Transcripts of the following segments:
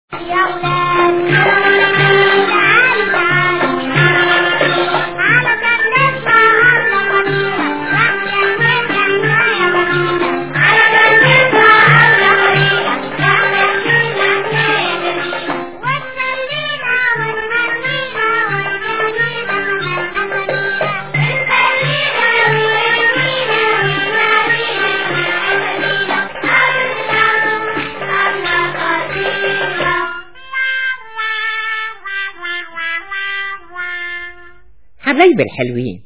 يا ولاد تعالوا تعالوا تعالوا كان نسمع هلا قليلا يحكي حكاية حكاية جميلة تعالوا كان نسمع هلا قليلا يحكي حكاية جميلة ونخلينا ونخلينا ونخلينا ونخلينا حبايب الحلوين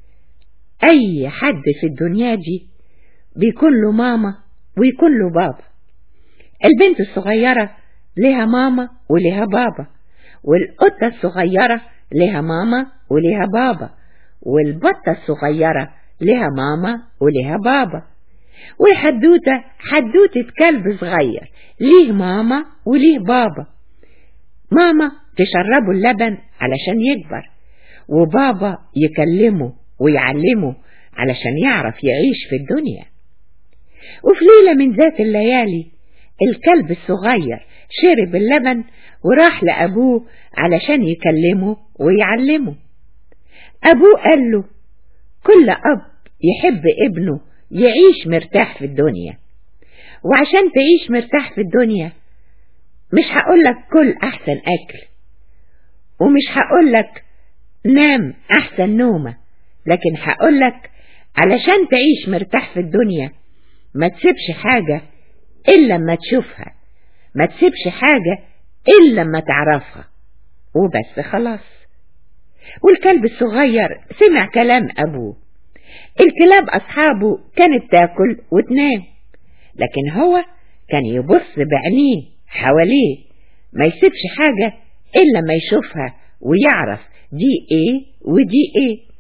أي حد في الدنيا دي بيكون له ماما ويكون له بابا البنت الصغيرة لها ماما ولها بابا والقطة الصغيرة لها ماما ولها بابا والبطة الصغيرة لها ماما ولها بابا والحدوتة حدوتة كلب صغير ليه ماما وليه بابا ماما تشربه اللبن علشان يكبر وبابا يكلمه ويعلمه علشان يعرف يعيش في الدنيا وفي ليلة من ذات الليالي الكلب الصغير شرب اللبن وراح لأبوه علشان يكلمه ويعلمه أبوه قال له كل أب يحب ابنه يعيش مرتاح في الدنيا وعشان تعيش مرتاح في الدنيا مش هقولك كل أحسن أكل ومش هقولك نام أحسن نومة لكن هقولك علشان تعيش مرتاح في الدنيا ما تسيبش حاجة إلا لما تشوفها ما تسيبش حاجة إلا لما تعرفها وبس خلاص والكلب الصغير سمع كلام أبوه الكلاب أصحابه كانت تاكل وتنام لكن هو كان يبص بعينيه حواليه ما يسيبش حاجة إلا ما يشوفها ويعرف دي إيه ودي إيه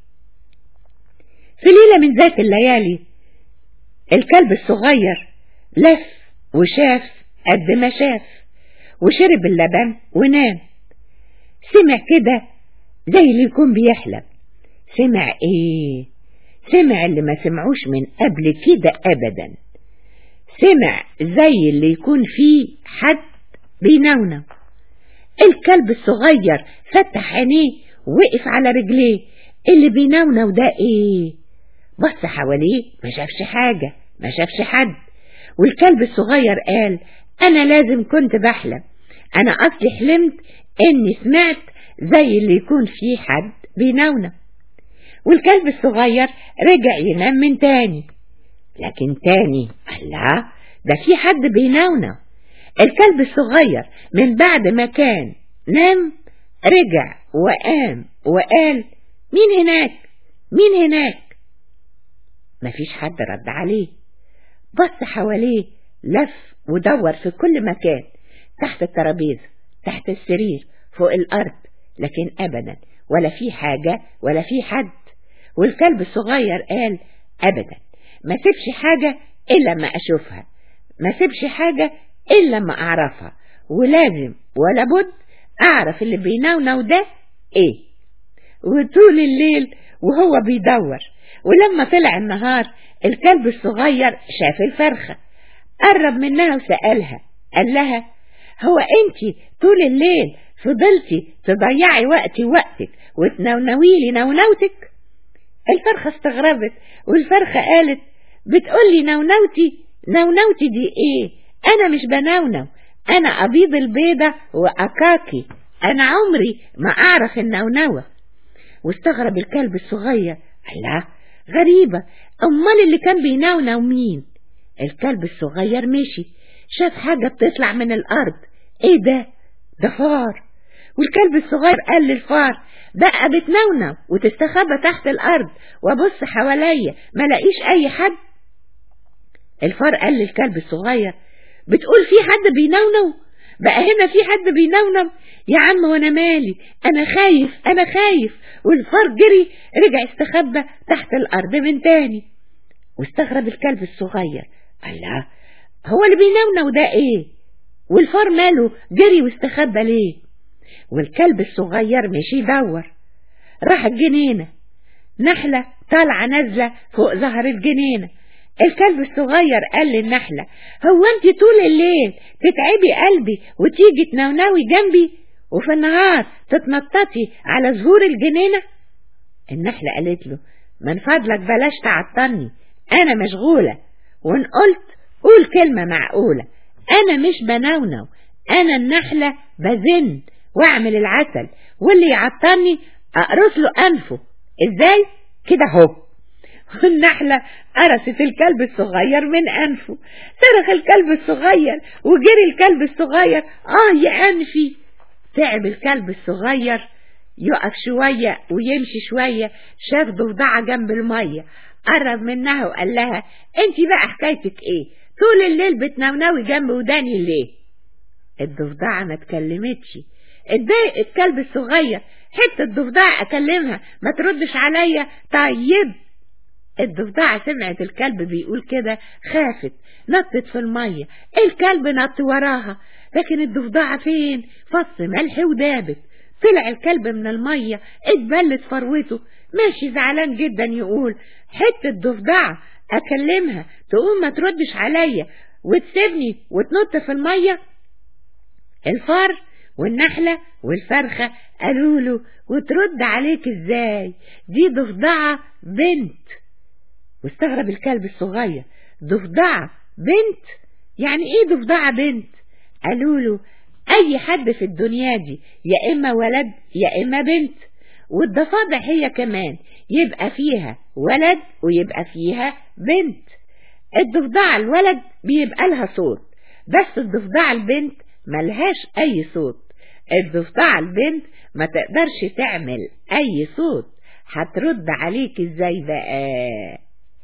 في ليلة من ذات الليالي الكلب الصغير لف وشاف قد ما شاف وشرب اللبن ونام سمع كده زي اللي يكون بيحلم سمع ايه سمع اللي ما سمعوش من قبل كده ابدا سمع زي اللي يكون فيه حد بينونو الكلب الصغير فتح عينيه وقف على رجليه اللي بينونو ده ايه بص حواليه ما شافش حاجة ما شافش حد والكلب الصغير قال انا لازم كنت بحلم انا اصلي حلمت اني سمعت زي اللي يكون فيه حد بينونو والكلب الصغير رجع ينام من تاني لكن تاني الله ده في حد بينونو الكلب الصغير من بعد ما كان نام رجع وقام وقال مين هناك مين هناك مفيش حد رد عليه بص حواليه لف ودور في كل مكان تحت الترابيزة تحت السرير فوق الأرض لكن أبدا ولا في حاجة ولا في حد والكلب الصغير قال أبدا ما سيبش حاجة إلا ما أشوفها ما سيبش حاجة إلا ما أعرفها ولازم ولا بد أعرف اللي بينونو ده إيه وطول الليل وهو بيدور ولما طلع النهار الكلب الصغير شاف الفرخة قرب منها وسألها قال لها هو انت طول الليل فضلتي تضيعي وقتي وقتك وتنونويلي نونوتك الفرخة استغربت والفرخة قالت بتقولي نونوتي نونوتي دي ايه انا مش بنونو انا ابيض البيضة واكاكي انا عمري ما اعرف النونوة واستغرب الكلب الصغير الله غريبة امال اللي كان بينونو مين الكلب الصغير مشي شاف حاجة بتطلع من الارض ايه ده ده فار والكلب الصغير قال للفار بقى بتنونو وتستخبى تحت الارض وابص حواليا ما لاقيش اي حد الفار قال للكلب الصغير بتقول في حد بينونو بقى هنا في حد بينونو يا عم وانا مالي انا خايف انا خايف والفار جري رجع استخبى تحت الارض من تاني واستغرب الكلب الصغير الله هو اللي بينونو ده ايه والفار ماله جري واستخبى ليه والكلب الصغير مشي يدور راح الجنينة نحلة طالعة نازلة فوق ظهر الجنينة الكلب الصغير قال للنحلة هو انت طول الليل تتعبي قلبي وتيجي تنونوي جنبي وفي النهار تتنططي على زهور الجنينة النحلة قالت له من فضلك بلاش تعطلني انا مشغولة وان قلت قول كلمة معقولة انا مش بنونو انا النحلة بزن واعمل العسل واللي يعطلني اقرص له انفه ازاي كده اهو النحلة قرصت الكلب الصغير من أنفه صرخ الكلب الصغير وجري الكلب الصغير آه يا أنفي تعب الكلب الصغير يقف شوية ويمشي شوية شاف ضفدعة جنب المية قرب منها وقال لها انت بقى حكايتك ايه طول الليل بتنونوي جنب وداني ليه الضفدعة ما اتكلمتش اتضايق الكلب الصغير حتة ضفدعة اكلمها ما تردش عليا طيب الضفدعة سمعت الكلب بيقول كده خافت نطت في المية الكلب نط وراها لكن الضفدعة فين فص ملح ودابت طلع الكلب من المية اتبلت فروته ماشي زعلان جدا يقول حتة ضفدعة اكلمها تقوم ما تردش عليا وتسيبني وتنط في المية الفار والنحلة والفرخة قالوا له وترد عليك ازاي دي ضفدعة بنت واستغرب الكلب الصغير ضفدعة بنت يعني ايه ضفدعة بنت قالوا له اي حد في الدنيا دي يا اما ولد يا اما بنت والضفادع هي كمان يبقى فيها ولد ويبقى فيها بنت الضفدعة الولد بيبقى لها صوت بس الضفدعة البنت ملهاش اي صوت الضفدعة البنت ما تقدرش تعمل اي صوت هترد عليك ازاي بقى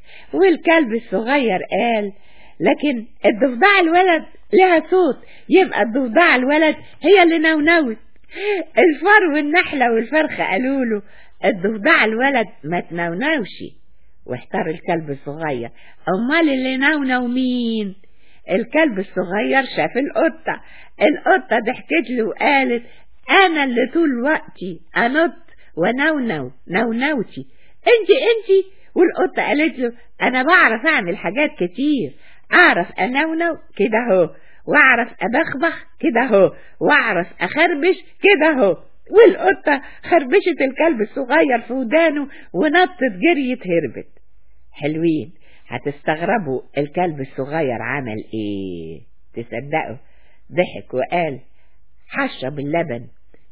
والكلب الصغير قال لكن الضفدع الولد لها صوت يبقى الضفدع الولد هي اللي نونوت الفار والنحلة والفرخة قالوا له الضفدع الولد ما تنونوش واحتار الكلب الصغير امال اللي نونو مين الكلب الصغير شاف القطة القطة ضحكت له وقالت انا اللي طول وقتي انط ونونو نونوتي انت انت والقطة قالت له أنا بعرف أعمل حاجات كتير أعرف أنونو كده هو وأعرف أبخبخ كده هو وأعرف أخربش كده هو والقطة خربشت الكلب الصغير في ودانه ونطت جريت هربت حلوين هتستغربوا الكلب الصغير عمل ايه تصدقوا ضحك وقال هشرب اللبن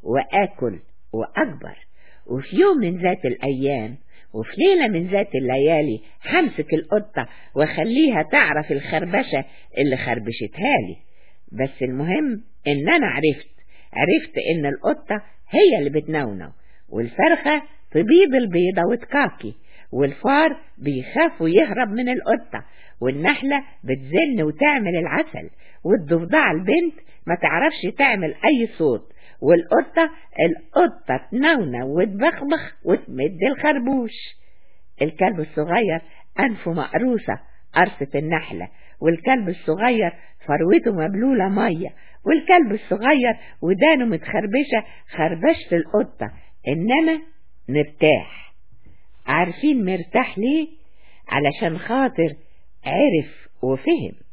وآكل وأكبر وفي يوم من ذات الأيام وفي ليلة من ذات الليالي همسك القطة واخليها تعرف الخربشة اللي خربشتها لي بس المهم ان انا عرفت عرفت ان القطة هي اللي بتنونو والفرخة تبيض البيضة وتكاكي والفار بيخاف ويهرب من القطة والنحلة بتزن وتعمل العسل والضفدعة البنت ما تعرفش تعمل اي صوت والقطة القطة تنونو وتبخبخ وتمد الخربوش الكلب الصغير أنفه مقروسة قرصة النحلة والكلب الصغير فروته مبلولة مية والكلب الصغير ودانه متخربشة خربشة القطة إنما مرتاح عارفين مرتاح ليه؟ علشان خاطر عرف وفهم